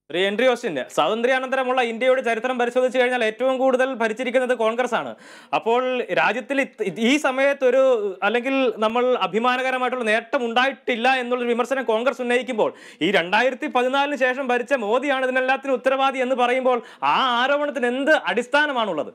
ഒരു entry question സ്വാതന്ത്ര്യാനന്തരമുള്ള ഇന്ത്യയുടെ ചരിത്രം പരിശോധിച്ച് കഴിഞ്ഞാൽ ഏറ്റവും കൂടുതൽ ഭരിച്ചിരിക്കുന്നത് കോൺഗ്രസ് ആണ് അപ്പോൾ രാജ്യത്തിൽ ഇത് ഈ സമയത്ത് ഒരു അല്ലെങ്കിൽ നമ്മൾ അഭിമാനകരമായിട്ടുള്ള നേട്ടം ഉണ്ടായിട്ടില്ല എന്നുള്ളൊരു വിമർശനം കോൺഗ്രസ് ഉന്നയിക്കുമ്പോൾ ഈ രണ്ടായിരത്തി പതിനാലിന് ശേഷം ഭരിച്ച മോദിയാണ് ഇതിനെല്ലാത്തിനും ഉത്തരവാദി എന്ന് പറയുമ്പോൾ ആ ആരോപണത്തിന് എന്ത് അടിസ്ഥാനമാണുള്ളത്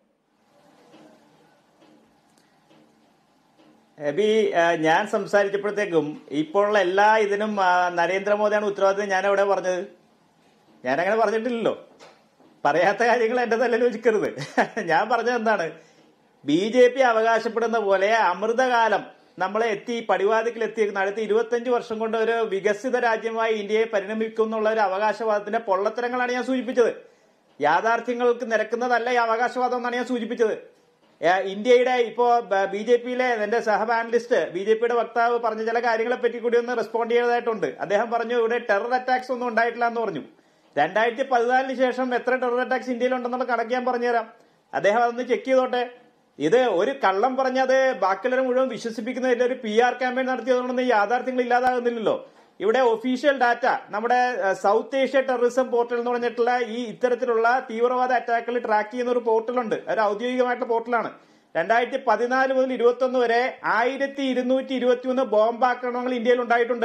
എബി ആ, ഞാൻ സംസാരിച്ചപ്പോഴത്തേക്കും ഇപ്പോഴുള്ള എല്ലാ ഇതിനും ആ, നരേന്ദ്രമോദിയാണ് ഉത്തരവാദിത്തം ഞാൻ എവിടെ പറഞ്ഞത് ഞാൻ അങ്ങനെ പറഞ്ഞിട്ടില്ലല്ലോ പറയാത്ത കാര്യങ്ങൾ എന്റെ തലയിൽ വെച്ചിക്കരുത് ഞാൻ പറഞ്ഞത് എന്താണ് ബി ജെ പി അവകാശപ്പെടുന്ന പോലെ അമൃതകാലം നമ്മളെ എത്തി പടിവാതിക്കൽ എത്തി അടുത്ത ഇരുപത്തഞ്ച് വർഷം കൊണ്ട് ഒരു വികസിത രാജ്യമായി ഇന്ത്യയെ പരിണമിക്കും എന്നുള്ള ഒരു അവകാശവാദത്തിന്റെ പൊള്ളത്തരങ്ങളാണ് ഞാൻ സൂചിപ്പിച്ചത് യാഥാർത്ഥ്യങ്ങൾക്ക് നിരക്കുന്നതല്ല ഈ അവകാശവാദം എന്നാണ് ഞാൻ സൂചിപ്പിച്ചത് ഏ, ഇന്ത്യയുടെ ഇപ്പോ ബി ജെ പിയിലെ എന്റെ സഹ പാനലിസ്റ്റ് ബി ജെ പിയുടെ വക്താവ് പറഞ്ഞ ചില കാര്യങ്ങളെ പറ്റി കൂടി ഒന്ന് റെസ്പോണ്ട് ചെയ്തതായിട്ടുണ്ട് അദ്ദേഹം പറഞ്ഞു ഇവിടെ ടെറർ അറ്റാക്സ് ഒന്നും ഉണ്ടായിട്ടില്ല എന്ന് പറഞ്ഞു രണ്ടായിരത്തി പതിനാലിന് ശേഷം എത്ര ടെറർ അറ്റാക്സ് ഇന്ത്യയിൽ ഉണ്ടെന്നുള്ള കണക്ക് ഞാൻ പറഞ്ഞുതരാം അദ്ദേഹം അതൊന്ന് ചെക്ക് ചെയ്തോട്ടെ ഇത് ഒരു കള്ളം പറഞ്ഞത് ബാക്കിയുള്ളവരെ മുഴുവൻ വിശ്വസിപ്പിക്കുന്നതിൽ ഒരു പി ആർ ക്യാമ്പയിൻ നടത്തിയതുകൊണ്ടൊന്നും ഈ യാഥാർത്ഥ്യങ്ങൾ ഇല്ലാതാകുന്നില്ലല്ലോ ഇവിടെ ഒഫീഷ്യൽ ഡാറ്റ നമ്മുടെ ah, South Asia terrorism portal എന്ന് പറഞ്ഞിട്ടുള്ള ഈ ഇത്തരത്തിലുള്ള തീവ്രവാദ അറ്റാക്കുകൾ ട്രാക്ക് ചെയ്യുന്ന ഒരു പോർട്ടലുണ്ട് ഒരു ഔദ്യോഗികമായിട്ടുള്ള പോർട്ടലാണ് രണ്ടായിരത്തി പതിനാല് മുതൽ ഇരുപത്തി ഒന്ന് വരെ ആയിരത്തി ഇരുന്നൂറ്റി ഇരുപത്തി ഒന്ന് ബോംബാക്രമണങ്ങൾ ഇന്ത്യയിൽ ഉണ്ടായിട്ടുണ്ട്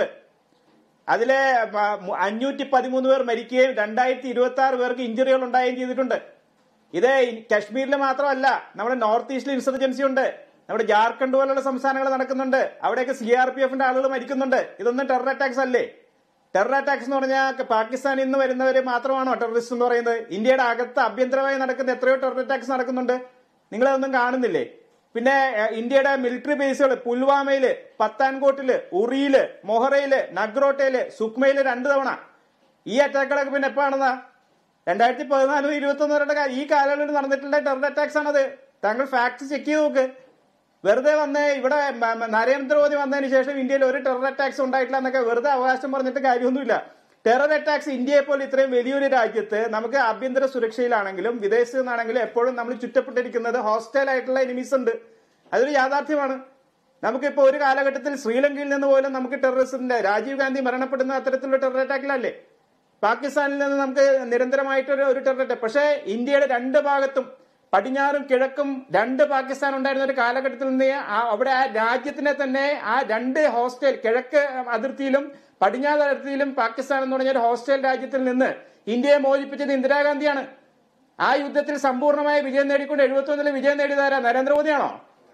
അതിലെ അഞ്ഞൂറ്റി പതിമൂന്ന് പേർ മരിക്കുകയും രണ്ടായിരത്തി ഇരുപത്തി ആറ് പേർക്ക് ഇഞ്ചുറികൾ ഉണ്ടാവുകയും ചെയ്തിട്ടുണ്ട് ഇത് ഇ- കശ്മീരിൽ മാത്രമല്ല നമ്മുടെ നോർത്ത് ഈസ്റ്റിൽ ഇൻസർജൻസി ഉണ്ട് നമ്മുടെ ജാർഖണ്ഡ് പോലുള്ള സംസ്ഥാനങ്ങൾ നടക്കുന്നുണ്ട് അവിടെയൊക്കെ സി ആർ പി എഫിന്റെ ആളുകൾ മരിക്കുന്നുണ്ട് ഇതൊന്നും ടെറർ അറ്റാക്സ് അല്ലേ ടെറർ അറ്റാക്സ് എന്ന് പറഞ്ഞാൽ പാകിസ്ഥാനിൽ നിന്ന് വരുന്നവര് മാത്രമാണോ ടെററിസ്റ്റ് എന്ന് പറയുന്നത് ഇന്ത്യയുടെ അകത്ത് ആഭ്യന്തരമായി നടക്കുന്ന എത്രയോ ടെറർ അറ്റാക്സ് നടക്കുന്നുണ്ട് നിങ്ങളതൊന്നും കാണുന്നില്ലേ പിന്നെ ഏഹ്, ഇന്ത്യയുടെ മിലിറ്ററി ബേസുകൾ പുൽവാമയില് പത്താൻകോട്ടില് ഉറിയില് മൊഹറയില് നഗ്രോട്ടയില് സുക്മയില് രണ്ടു തവണ ഈ അറ്റാക്കുകളൊക്കെ പിന്നെ എപ്പോഴാണെന്നാ രണ്ടായിരത്തി പതിനാല് ഇരുപത്തി ഒന്ന് വരെ ഈ കാലയളവിൽ നടന്നിട്ടുള്ള ടെറർ അറ്റാക്സ് ആണത് താങ്കൾ ഫാക്ട് ചെക്ക് ചെയ്ത് നോക്ക് വെറുതെ വന്ന് ഇവിടെ മ- മ- നരേന്ദ്രമോദി വന്നതിന് ശേഷം ഇന്ത്യയിൽ ഒരു ടെറർ അറ്റാക്സ് ഉണ്ടായിട്ടില്ല എന്നൊക്കെ വെറുതെ അവകാശം പറഞ്ഞിട്ട് കാര്യമൊന്നുമില്ല ടെറർ അറ്റാക്സ് ഇന്ത്യയെ പോലെ ഇത്രയും വലിയൊരു രാജ്യത്ത് നമുക്ക് ആഭ്യന്തര സുരക്ഷയിലാണെങ്കിലും വിദേശത്ത് നിന്നാണെങ്കിലും എപ്പോഴും നമ്മൾ ചുറ്റപ്പെട്ടിരിക്കുന്നത് ഹോസ്റ്റൽ ആയിട്ടുള്ള എനിമീസ് ഉണ്ട് അതൊരു യാഥാർത്ഥ്യമാണ് നമുക്കിപ്പോ ഒരു കാലഘട്ടത്തിൽ ശ്രീലങ്കയിൽ നിന്ന് പോലും നമുക്ക് ടെററിസ്റ്റിന്റെ രാജീവ് ഗാന്ധി മരണപ്പെടുന്ന അത്തരത്തിലുള്ള ടെറർ അറ്റാക്കിലല്ലേ പാകിസ്ഥാനിൽ നിന്ന് നമുക്ക് നിരന്തരമായിട്ടൊരു ഒരു ടെറർ അറ്റാക്ക് പക്ഷേ ഇന്ത്യയുടെ രണ്ട് ഭാഗത്തും പടിഞ്ഞാറും കിഴക്കും രണ്ട് പാകിസ്ഥാൻ ഉണ്ടായിരുന്ന ഒരു കാലഘട്ടത്തിൽ നിന്ന് ആ- അവിടെ ആ രാജ്യത്തിനെ തന്നെ ആ രണ്ട് ഹോസ്റ്റൽ കിഴക്ക് അതിർത്തിയിലും പടിഞ്ഞാറ് അതിർത്തിയിലും പാകിസ്ഥാൻ എന്ന് പറഞ്ഞ ഒരു ഹോസ്റ്റൽ രാജ്യത്തിൽ നിന്ന് ഇന്ത്യയെ മോചിപ്പിച്ചത് ഇന്ദിരാഗാന്ധിയാണ് ആ യുദ്ധത്തിൽ സമ്പൂർണ്ണമായ വിജയം നേടിക്കൊണ്ട് എഴുപത്തി ഒന്നിലെ വിജയം നേടിയതാരാ നരേന്ദ്രമോദിയാണോ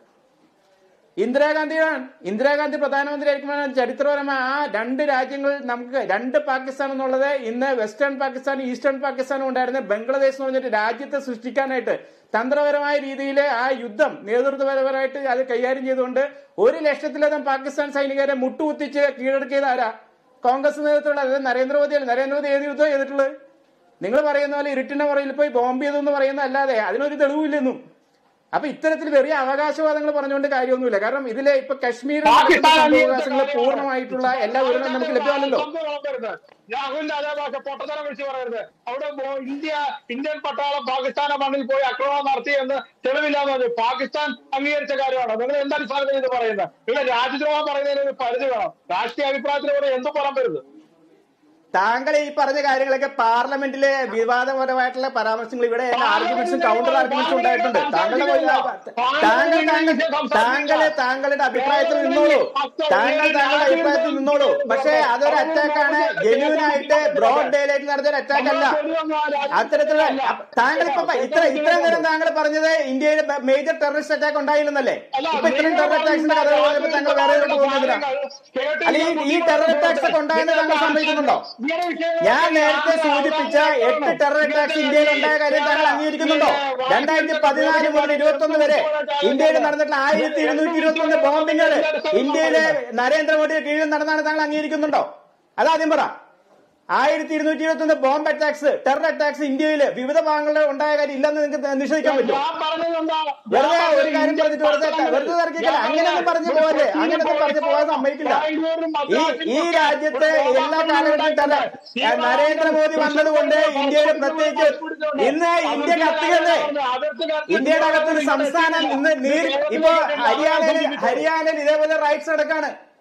ഇന്ദിരാഗാന്ധിയാണ് ഇന്ദിരാഗാന്ധി പ്രധാനമന്ത്രിയായിരിക്കുമ്പോൾ ചരിത്രപരമായ ആ രണ്ട് രാജ്യങ്ങൾ നമുക്ക് രണ്ട് പാകിസ്ഥാൻ എന്നുള്ളത് ഇന്ന് വെസ്റ്റേൺ പാകിസ്ഥാനും ഈസ്റ്റേൺ പാകിസ്ഥാനും ഉണ്ടായിരുന്ന ബംഗ്ലാദേശ് എന്ന് പറഞ്ഞൊരു രാജ്യത്തെ സൃഷ്ടിക്കാനായിട്ട് തന്ത്രപരമായ രീതിയിൽ ആ യുദ്ധം നേതൃത്വപരമായിട്ട് അത് കൈകാര്യം ചെയ്തുകൊണ്ട് ഒരു ലക്ഷത്തിലധികം പാകിസ്ഥാൻ സൈനികരെ മുട്ടുകുത്തിച്ച് കീഴടക്കിയത് ആരാ കോൺഗ്രസ് നേതൃത്വമുള്ള അതായത് നരേന്ദ്രമോദിയല്ല നരേന്ദ്രമോദി ഏത് യുദ്ധം ചെയ്തിട്ടുള്ളത് നിങ്ങൾ പറയുന്ന പോലെ ഇരുട്ടിന്റെ മുറയിൽ പോയി ബോംബ് ചെയ്തു എന്ന് പറയുന്ന അല്ലാതെ അതിനൊരു തെളിവില്ലെന്നും അപ്പൊ ഇത്തരത്തിൽ വലിയ അവകാശവാദങ്ങൾ പറഞ്ഞുകൊണ്ട് കാര്യമൊന്നുമില്ല കാരണം ഇതിലെ ഇപ്പൊ കശ്മീരിൽ നടക്കുന്ന പാകിസ്ഥാൻ സംഭവവികാസങ്ങൾ അംഗീകരിച്ച പൂർണ്ണമായിട്ടുള്ള എല്ലാ വിവരങ്ങളും നമുക്ക് ലഭ്യമല്ലല്ലോ രാഹുലിന്റെ അതേ ഭാഷ പൊട്ടത്തരം വിളിച്ചു പറയരുത് അവിടെ പോ- ഇന്ത്യ ഇന്ത്യൻ പട്ടാളം പാകിസ്ഥാന്റെ മണ്ണിൽ പോയി ആക്രമണം നടത്തി എന്ന് തെളിവില്ലാന്ന് പറഞ്ഞു പാകിസ്ഥാൻ അംഗീകരിച്ച കാര്യമാണ് നിങ്ങൾ എന്തടിസ്ഥാനത്തിൽ ഇത് പറയുന്നത് ഇവിടെ രാജ്യദ്രോഹം പറയുന്നതിന് ഒരു പരിധി വേണം രാഷ്ട്രീയ അഭിപ്രായത്തിലൂടെ എന്തും പറയാൻ പറ്റരുത് താങ്കൾ ഈ പറഞ്ഞ കാര്യങ്ങളൊക്കെ പാർലമെന്റിലെ വിവാദപരമായിട്ടുള്ള പരാമർശങ്ങൾ ഇവിടെ ആർഗ്യുമെന്റ്സും കൗണ്ടർ ആർഗ്യുമെന്റ്സും ഉണ്ടായിട്ടുണ്ട് താങ്കളുടെ പോയി- താങ്കൾ താങ്കൾ താങ്കള് താങ്കളുടെ അഭിപ്രായത്തിൽ നിന്നോളൂ താങ്കൾ താങ്കളുടെ അഭിപ്രായത്തിൽ നിന്നോളൂ പക്ഷേ അതൊരു അറ്റാക്കാണ് ജെന്യൂൻ ആയിട്ട് ബ്രോഡ് ഡേയിലേക്ക് നടന്ന ഒരു അറ്റാക്ക് അല്ല അത്തരത്തിലുള്ള താങ്കൾ ഇപ്പൊ പ- ഇത്ര ഇത്ര നേരം താങ്കൾ പറഞ്ഞത് ഇന്ത്യയിൽ മേജർ ടെററിസ്റ്റ് അറ്റാക്ക് ഉണ്ടായില്ലെന്നല്ലേ ഇപ്പൊ ഇത്രയും ടെറർ അറ്റാക്സിന്റെ കഥ പറഞ്ഞപ്പോ താങ്കൾ വേറെ എവിടെ പോകുന്നതിനാ അല്ലെങ്കിൽ ഈ ടെറർ അറ്റാക്സ് ഒക്കെ ഉണ്ടായെന്ന് താങ്കൾ സമ്മതിക്കുന്നുണ്ടോ ഞാൻ നേരത്തെ സൂചിപ്പിച്ച എട്ട് ടെറർ അറ്റാക്സ് ഇന്ത്യയിൽ ഉണ്ടായ കാര്യം താങ്കൾ അംഗീകരിക്കുന്നുണ്ടോ രണ്ടായിരത്തി പതിനാല് മുതൽ ഇരുപത്തി ഒന്ന് വരെ ഇന്ത്യയിൽ നടന്നിട്ടുള്ള ആയിരത്തി ഇരുന്നൂറ്റി ഇരുപത്തി ഒന്ന് ബോംബിങ്ങൾ ഇന്ത്യയിലെ നരേന്ദ്രമോദിയുടെ കീഴിൽ നടന്നാണ് താങ്കൾ അംഗീകരിക്കുന്നുണ്ടോ അതാദ്യം പറ ആയിരത്തി ഇരുന്നൂറ്റി ഇരുപത്തി ഒന്ന് ബോംബ് അറ്റാക്സ് ടെറർ അറ്റാക്സ് ഇന്ത്യയിൽ വിവിധ ഭാഗങ്ങളിൽ ഉണ്ടായ കാര്യം ഇല്ലെന്ന് നിങ്ങൾക്ക് നിഷേധിക്കാൻ പറ്റുമോ ഞാൻ പറഞ്ഞതെന്താ വെറുതെ ഒരു കാര്യം പറഞ്ഞിട്ട് വെറുതെ വെറുതെ തർക്കിക്കല്ല അങ്ങനെയൊന്നും പറഞ്ഞു പോകല്ലേ അങ്ങനെയൊന്നും പറഞ്ഞു പോകാൻ സമ്മതിക്കില്ല ഈ ഈ രാജ്യത്ത് എല്ലാ കാലഘട്ടത്തിലും തന്നെ ഏഹ്, നരേന്ദ്രമോദി വന്നതുകൊണ്ട് ഇന്ത്യയിൽ പ്രത്യേകിച്ച് ഇന്ന് ഇന്ത്യ കത്തുകല്ലേ ഇന്ത്യയുടെ അകത്ത് ഒരു സംസ്ഥാനം ഇന്ന് നീർ ഇപ്പോ ഹരിയാനയിൽ ഹരിയാനയിൽ ഇതേപോലെ റൈറ്റ്സ് നടക്കാണ്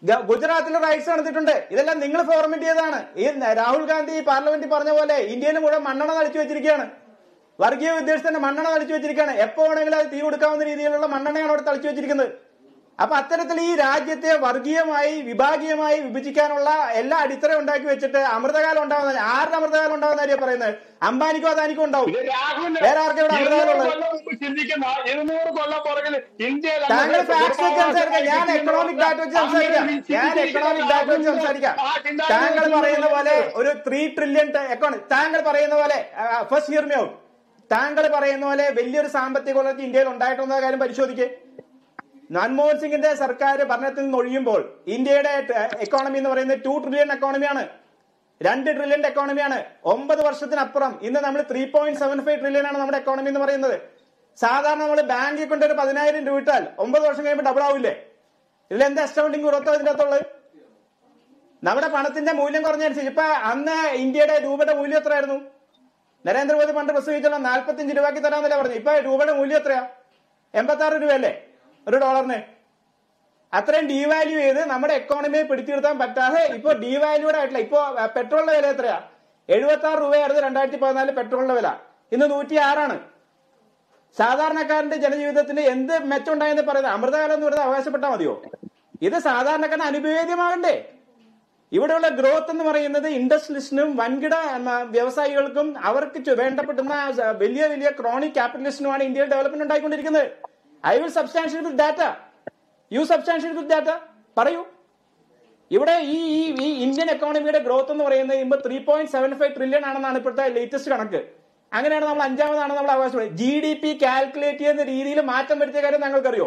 ഗ- ഗുജറാത്തിൽ റൈറ്റ്സ് നടത്തിയിട്ടുണ്ട് ഇതെല്ലാം നിങ്ങൾ ഫോർമെന്റ് ചെയ്തതാണ് ഈ ന- രാഹുൽ ഗാന്ധി പാർലമെന്റിൽ പറഞ്ഞ പോലെ ഇന്ത്യയിൽ മുഴുവൻ മണ്ണെണ്ണ തളിച്ചു വെച്ചിരിക്കുകയാണ് വർഗീയ വിദ്വേഷത്തിന്റെ മണ്ണെണ്ണ തളിച്ചു വെച്ചിരിക്കുകയാണ് എപ്പോ വേണമെങ്കിലും അത് തീ കൊടുക്കാവുന്ന രീതിയിലുള്ള മണ്ണെണ്ണയാണ് അവിടെ തളിച്ചു വെച്ചിരിക്കുന്നത് അപ്പൊ അത്തരത്തിൽ ഈ രാജ്യത്തെ വർഗീയമായി വിഭാഗീയമായി വിഭജിക്കാനുള്ള എല്ലാ അടിത്തറ ഉണ്ടാക്കി വെച്ചിട്ട് അമൃതകാലം ഉണ്ടാവുന്ന ആരുടെ അമൃതകാലം ഉണ്ടാവുന്ന കാര്യം പറയുന്നത് അംബാനിക്കോ അദാനിക്കോ ഉണ്ടാവും ഇത് രാഹുൽ വേറെ ആർക്കും ഇവിടെ ഇരുന്നൂറ് അമൃതകാലമുള്ളത് കൊല്ലം മുമ്പ് ചിന്തിക്കുന്ന ഇരുന്നൂറ് കൊല്ലം പുറകിൽ ഇന്ത്യയിൽ താങ്കൾ അങ്ങ് ഫാക്ട്സ് വെച്ച് സംസാരിക്കാം ഞാൻ എക്കണോമിക് ഡാറ്റ വെച്ച് സംസാരിക്കാം ഞാൻ എക്കണോമിക് ഡാറ്റ വെച്ച് സംസാരിക്കാം താങ്കൾ പറയുന്ന പോലെ ഒരു ത്രീ ട്രില്യൺ എക്കോണമി താങ്കൾ പറയുന്ന പോലെ ഫസ്റ്റ് ഹിയർ മി ഔട്ട് താങ്കൾ പറയുന്ന പോലെ വലിയൊരു സാമ്പത്തിക വളർച്ച ഇന്ത്യയിൽ ഉണ്ടായിട്ടുള്ള കാര്യം പരിശോധിക്കേ മൻമോഹൻ സിംഗിന്റെ സർക്കാർ ഭരണത്തിൽ നിന്ന് ഒഴിയുമ്പോൾ ഇന്ത്യയുടെ എക്കോണമി എന്ന് പറയുന്നത് ടു ട്രില്യൺ എക്കോണമിയാണ് രണ്ട് ട്രില്യൺ എക്കോണമിയാണ് ഒമ്പത് വർഷത്തിനപ്പുറം ഇന്ന് നമ്മൾ three point seven five trillion ആണ് നമ്മുടെ എക്കോണമി എന്ന് പറയുന്നത് സാധാരണ നമ്മൾ ബാങ്കിൽ കൊണ്ട് ഒരു പതിനായിരം രൂപ ഇട്ടാൽ ഒമ്പത് വർഷം കഴിയുമ്പോൾ ഡബിൾ ആവില്ലേ ഇതിൽ എന്താ അസ്റ്റൗണ്ടിങ് ഗ്രോത്തോ ഇതിന്റെ അകത്തുള്ളത് നമ്മുടെ പണത്തിന്റെ മൂല്യം കുറഞ്ഞനുസരിച്ച് ഇപ്പൊ അന്ന് ഇന്ത്യയുടെ രൂപയുടെ മൂല്യം എത്രയായിരുന്നു നരേന്ദ്രമോദി പണ്ട് പ്രസവിച്ചുള്ള നാൽപ്പത്തിയഞ്ച് രൂപയ്ക്ക് തരാന്നല്ലേ പറഞ്ഞു ഇപ്പൊ രൂപയുടെ മൂല്യം എത്രയാ എൺപത്തി ആറ് രൂപയല്ലേ ഒരു ഡോളറിന് അത്രയും ഡീവാല്യൂ ചെയ്ത് നമ്മുടെ എക്കോണമിയെ പിടിച്ചു നിർത്താൻ പറ്റാതെ ഇപ്പൊ ഡീവാല്യൂഡ് ആയിട്ടില്ല ഇപ്പൊ പെട്രോളിന്റെ വില എത്രയാ എഴുപത്തി ആറ് രൂപയായിരുന്നു രണ്ടായിരത്തി പതിനാല് പെട്രോളിന്റെ വില ഇന്ന് നൂറ്റി ആറാണ് സാധാരണക്കാരന്റെ ജനജീവിതത്തിന് എന്ത് മെച്ചമുണ്ടായെന്ന് പറയുന്നത് അമൃതകാലം എന്ന് പറയുന്നത് അവകാശപ്പെട്ടാൽ മതിയോ ഇത് സാധാരണക്കാരന് അനുഭവേദ്യമാകണ്ടേ ഇവിടെയുള്ള ഗ്രോത്ത് എന്ന് പറയുന്നത് ഇൻഡസ്ട്രിയലിസ്റ്റിനും വൻകിട ഉം, വ്യവസായികൾക്കും അവർക്ക് ചു- വേണ്ടപ്പെടുന്ന സ- വലിയ വലിയ ക്രോണിക് ക്യാപിറ്റലിസ്റ്റിനുമാണ് ഇന്ത്യയിൽ ഡെവലപ്മെന്റ് ഉണ്ടായിക്കൊണ്ടിരിക്കുന്നത് I will substantial with data you substantial with data പറയൂ ഇവിടെ ഈ ഈ ഈ ഇന്ത്യൻ എക്കോണമിയുടെ ഗ്രോത്ത് എന്ന് പറയുന്നത് ഇപ്പൊ three point seven five trillion ആണെന്നാണ് ഇപ്പോഴത്തെ ലേറ്റസ്റ്റ് കണക്ക് അങ്ങനെയാണ് നമ്മൾ അഞ്ചാമതാണ് നമ്മൾ അവകാശപ്പെടുന്നത് ജി ഡി പി കാൽക്കുലേറ്റ് ചെയ്യുന്ന രീതിയിൽ മാറ്റം വരുത്തിയ കാര്യം ഞങ്ങൾക്കറിയോ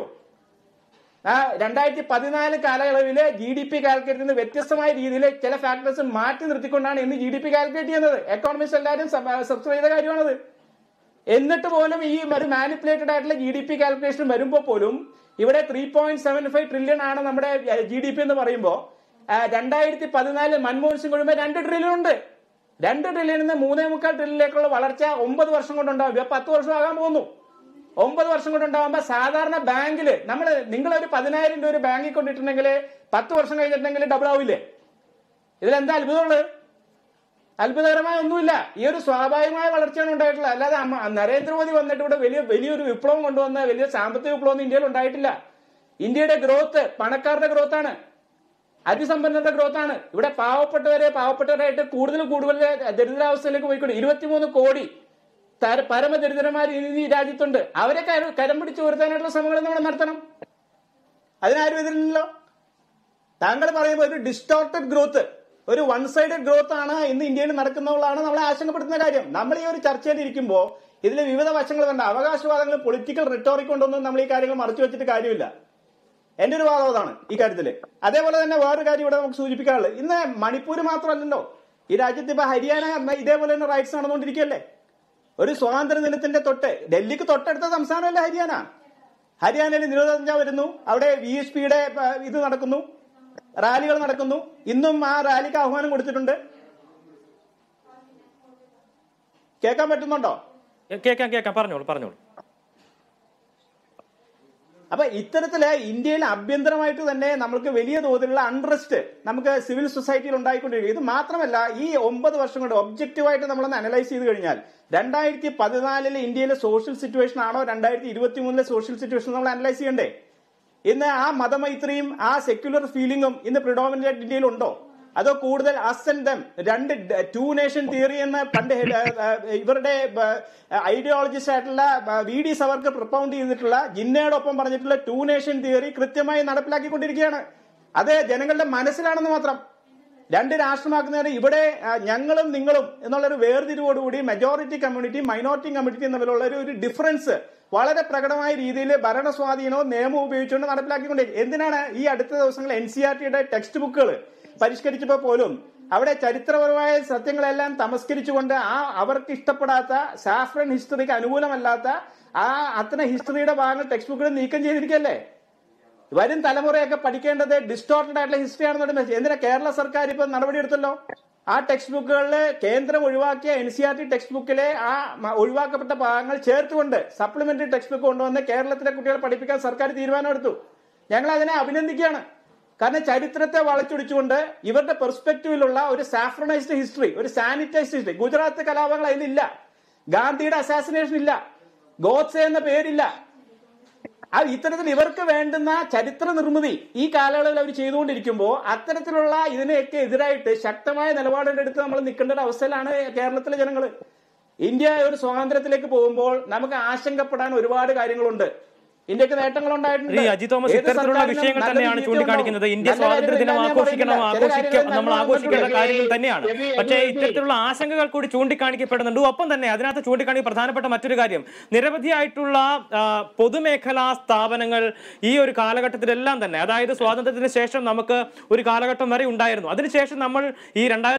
ആ രണ്ടായിരത്തി പതിനാല് കാലയളവില് ജി ഡി പി കാൽക്കുലേറ്റ് ചെയ്യുന്ന വ്യത്യസ്തമായ രീതിയിൽ ചില ഫാക്ടേഴ്സ് മാറ്റി നിർത്തിക്കൊണ്ടാണ് ഇന്ന് ജി ഡി പി കാൽക്കുലേറ്റ് ചെയ്യുന്നത് എക്കോണമിസ്റ്റ് എല്ലാവരും സബ്സ്ക്രൈബ് ചെയ്ത കാര്യമാണത് എന്നിട്ട് പോലും ഈ ഒരു മാനിപ്പുലേറ്റഡ് ആയിട്ടുള്ള ജി ഡി പി കാൽക്കുലേഷൻ വരുമ്പോൾ പോലും ഇവിടെ three point seven five trillion ആണ് നമ്മുടെ ജി ഡി പി എന്ന് പറയുമ്പോൾ രണ്ടായിരത്തി പതിനാലിൽ മൻമോഹൻ സിംഗ് കഴിയുമ്പോൾ രണ്ട് ട്രില്യൺ ഉണ്ട് രണ്ട് ട്രില്യണിൽ നിന്ന് മൂന്നേ മുക്കാൽ ട്രില്യണിലേക്കുള്ള വളർച്ച ഒമ്പത് വർഷം കൊണ്ടുണ്ടാവും ഇപ്പൊ പത്ത് വർഷം ആകാൻ പോകുന്നു ഒമ്പത് വർഷം കൊണ്ടുണ്ടാകുമ്പോൾ സാധാരണ ബാങ്കിൽ നമ്മൾ നിങ്ങൾ ഒരു പതിനായിരം രൂപ ഒരു ബാങ്കിൽ കൊണ്ടിട്ടുണ്ടെങ്കിൽ പത്ത് വർഷം കഴിഞ്ഞിട്ടുണ്ടെങ്കിൽ ഡബിൾ ആവില്ലേ ഇതിലെന്താ അത്ഭുതമുള്ളത് അത്ഭുതകരമായ ഒന്നുമില്ല ഈ ഒരു സ്വാഭാവികമായ വളർച്ചയാണ് ഉണ്ടായിട്ടുള്ളത് അല്ലാതെ അമ്മ- നരേന്ദ്രമോദി വന്നിട്ട് ഇവിടെ വലിയ വലിയൊരു വിപ്ലവം കൊണ്ടുവന്ന വലിയ സാമ്പത്തിക വിപ്ലവം ഒന്നും ഇന്ത്യയിൽ ഉണ്ടായിട്ടില്ല ഇന്ത്യയുടെ ഗ്രോത്ത് പണക്കാരുടെ ഗ്രോത്ത് ആണ് അതിസമ്പന്നരുടെ ഗ്രോത്ത് ആണ് ഇവിടെ പാവപ്പെട്ടവരെ പാവപ്പെട്ടവരായിട്ട് കൂടുതൽ കൂടുതൽ ദരിദ്രാവസ്ഥയിലേക്ക് പോയിക്കൊണ്ട് ഇരുപത്തിമൂന്ന് കോടി തര- പരമദരിദ്രന്മാർ ഇനി ഈ രാജ്യത്തുണ്ട് അവരെ കര- കരം പിടിച്ച് ഉയർത്താനായിട്ടുള്ള ശ്രമങ്ങൾ നമ്മൾ നടത്തണം അതിനാരും എതിരില്ലല്ലോ താങ്കൾ പറയുമ്പോൾ ഒരു ഡിസ്റ്റോർട്ടഡ് ഗ്രോത്ത് ഒരു വൺ സൈഡഡ് ഗ്രോത്ത് ആണ് ഇന്ന് ഇന്ത്യയിൽ നടക്കുന്നതാണ് നമ്മളെ ആശങ്കപ്പെടുത്തുന്ന കാര്യം നമ്മൾ ഈ ഒരു ചർച്ചയിൽ ഇരിക്കുമ്പോൾ ഇതിൽ വിവിധ വശങ്ങൾ വേണ്ട അവകാശവാദങ്ങൾ പൊളിറ്റിക്കൽ റിട്ടോറിക് കൊണ്ടൊന്നും നമ്മൾ ഈ കാര്യങ്ങൾ മറച്ചു വെച്ചിട്ട് കാര്യമില്ല എന്റെ ഒരു വാദം അതാണ് ഈ കാര്യത്തിൽ അതേപോലെ തന്നെ വേറൊരു കാര്യം ഇവിടെ നമുക്ക് സൂചിപ്പിക്കാനുള്ളത് ഇന്ന് മണിപ്പൂർ മാത്രമല്ലല്ലോ ഈ രാജ്യത്ത് ഇപ്പൊ ഹരിയാന ഇതേപോലെ തന്നെ റൈറ്റ്സ് നടന്നുകൊണ്ടിരിക്കുകയല്ലേ ഒരു സ്വാതന്ത്ര്യ ദിനത്തിന്റെ തൊട്ട് ഡൽഹിക്ക് തൊട്ടടുത്ത സംസ്ഥാനമല്ല ഹരിയാന ഹരിയാനയിൽ നിരോധന വരുന്നു അവിടെ വി എസ് പിയുടെ ഇത് നടക്കുന്നു റാലികൾ നടക്കുന്നു ഇന്നും ആ റാലിക്ക് ആഹ്വാനം കൊടുത്തിട്ടുണ്ട് കേൾക്കാൻ പറ്റുന്നുണ്ടോ കേൾക്കാം കേൾക്കാം പറഞ്ഞോളൂ പറഞ്ഞോളൂ അപ്പൊ ഇത്തരത്തില് ഇന്ത്യയിൽ ആഭ്യന്തരമായിട്ട് തന്നെ നമുക്ക് വലിയ തോതിലുള്ള അൺട്രസ്റ്റ് നമുക്ക് സിവിൽ സൊസൈറ്റിയിൽ ഉണ്ടായിക്കൊണ്ടിരിക്കും ഇത് മാത്രമല്ല ഈ ഒമ്പത് വർഷം കൊണ്ട് ഒബ്ജക്റ്റീവായിട്ട് നമ്മളൊന്ന് അനലൈസ് ചെയ്ത് കഴിഞ്ഞാൽ രണ്ടായിരത്തി പതിനാലിലെ ഇന്ത്യയിലെ സോഷ്യൽ സിറ്റുവേഷൻ ആണോ രണ്ടായിരത്തി ഇരുപത്തി മൂന്നിലെ സോഷ്യൽ സിറ്റുവേഷൻ നമ്മൾ അനലൈസ് ചെയ്യണ്ടേ ഇന്ന് ആ മതമൈത്രിയും ആ സെക്യുലർ ഫീലിംഗും ഇന്ന് പ്രിഡോമിനന്റ് ആയിട്ട് ഇന്ത്യയിൽ ഉണ്ടോ അതോ കൂടുതൽ അസ് ആൻഡ് ദം രണ്ട് ടു നേഷൻ തിയറി എന്ന് പണ്ട് ഹെ- ഏ, ഏ, ഇവരുടെ ഐഡിയോളജിസ്റ്റ് ആയിട്ടുള്ള വി ഡി സവർക്ക് പ്രപ്പൗണ്ട് ചെയ്തിട്ടുള്ള ജിന്നയോടൊപ്പം പറഞ്ഞിട്ടുള്ള ടു നേഷൻ തിയറി കൃത്യമായി നടപ്പിലാക്കിക്കൊണ്ടിരിക്കുകയാണ് അത് ജനങ്ങളുടെ മനസ്സിലാണെന്ന് മാത്രം രണ്ട് രാഷ്ട്രമാക്കുന്നതിന് ഇവിടെ ആ, ഞങ്ങളും നിങ്ങളും എന്നുള്ളൊരു വേർതിരിവോടുകൂടി മെജോറിറ്റി കമ്മ്യൂണിറ്റി മൈനോറിറ്റി കമ്മ്യൂണിറ്റി തമ്മിലുള്ള ഒരു ഒരു ഡിഫറൻസ് വളരെ പ്രകടമായ രീതിയിൽ ഭരണ സ്വാധീനവും നിയമവും ഉപയോഗിച്ചുകൊണ്ട് നടപ്പിലാക്കിക്കൊണ്ട് എന്തിനാണ് ഈ അടുത്ത ദിവസങ്ങളിൽ എൻ സി ആർ ടിയുടെ ടെക്സ്റ്റ് ബുക്കുകൾ പരിഷ്കരിച്ചപ്പോൾ പോലും അവിടെ ചരിത്രപരമായ സത്യങ്ങളെല്ലാം തമസ്കരിച്ചുകൊണ്ട് ആ അവർക്ക് ഇഷ്ടപ്പെടാത്ത സാഫ്രൻ ഹിസ്റ്ററിക്ക് അനുകൂലമല്ലാത്ത ആ അത്തരം ഹിസ്റ്ററിയുടെ ഭാഗങ്ങൾ ടെക്സ്റ്റ് ബുക്കുകൾ നീക്കം ചെയ്തിരിക്കല്ലേ വരും തലമുറയൊക്കെ പഠിക്കേണ്ടത് ഡിസ്റ്റോർട്ടഡ് ആയിട്ടുള്ള ഹിസ്റ്ററി ആണെന്നുണ്ട് മെസ്സേജ് എന്തിനാ കേരള സർക്കാർ ഇപ്പൊ നടപടിയെടുത്തല്ലോ ആ ടെക്സ്റ്റ് ബുക്കുകളിൽ കേന്ദ്രം ഒഴിവാക്കിയ N C R T text ബുക്കിലെ ആ മ- ഒഴിവാക്കപ്പെട്ട ഭാഗങ്ങൾ ചേർത്തുകൊണ്ട് സപ്ലിമെന്ററി ടെക്സ്റ്റ് ബുക്ക് കൊണ്ടുവന്ന് കേരളത്തിലെ കുട്ടികളെ പഠിപ്പിക്കാൻ സർക്കാർ തീരുമാനമെടുത്തു ഞങ്ങൾ അതിനെ അഭിനന്ദിക്കുകയാണ് കാരണം ചരിത്രത്തെ വളച്ചൊടിച്ചുകൊണ്ട് ഇവരുടെ പെർസ്പെക്റ്റീവിലുള്ള ഒരു സാഫ്രണൈസ്ഡ് ഹിസ്റ്ററി ഒരു സാനിറ്റൈസ്ഡ് ഹിസ്റ്ററി ഗുജറാത്ത് കലാപങ്ങൾ അതിലില്ല ഗാന്ധിയുടെ അസാസിനേഷൻ ഇല്ല ഗോഡ്സെ എന്ന പേരില്ല ആ ഇത്തരത്തിൽ ഇവർക്ക് വേണ്ടുന്ന ചരിത്ര നിർമ്മിതി ഈ കാലയളവിൽ അവർ ചെയ്തുകൊണ്ടിരിക്കുമ്പോൾ അത്തരത്തിലുള്ള ഇതിനെയൊക്കെ എതിരായിട്ട് ശക്തമായ നിലപാടെടുത്ത് നമ്മൾ നിൽക്കേണ്ട ഒരു അവസ്ഥയിലാണ് കേരളത്തിലെ ജനങ്ങൾ ഇന്ത്യ ഒരു സ്വാതന്ത്ര്യത്തിലേക്ക് പോകുമ്പോൾ നമുക്ക് ആശങ്കപ്പെടാൻ ഒരുപാട് കാര്യങ്ങളുണ്ട് ഇന്ത്യക്ക് നേട്ടങ്ങൾ ശ്രീ അജി തോമസ് ഇത്തരത്തിലുള്ള വിഷയങ്ങൾ തന്നെയാണ് ചൂണ്ടിക്കാണിക്കുന്നത് ഇന്ത്യ സ്വാതന്ത്ര്യ ദിനം ആഘോഷിക്കണം ആഘോഷിക്ക നമ്മൾ ആഘോഷിക്കേണ്ട കാര്യങ്ങൾ തന്നെയാണ് പക്ഷേ ഇത്തരത്തിലുള്ള ആശങ്കകൾ കൂടി ചൂണ്ടിക്കാണിക്കപ്പെടുന്നുണ്ട് ഒപ്പം തന്നെ അതിനകത്ത് ചൂണ്ടിക്കാണിക്കുക പ്രധാനപ്പെട്ട മറ്റൊരു കാര്യം നിരവധിയായിട്ടുള്ള ആ, പൊതുമേഖലാ സ്ഥാപനങ്ങൾ ഈ ഒരു കാലഘട്ടത്തിലെല്ലാം തന്നെ അതായത് സ്വാതന്ത്ര്യത്തിന് ശേഷം നമുക്ക് ഒരു കാലഘട്ടം വരെ ഉണ്ടായിരുന്നു അതിനുശേഷം നമ്മൾ ഈ രണ്ടായിരത്തി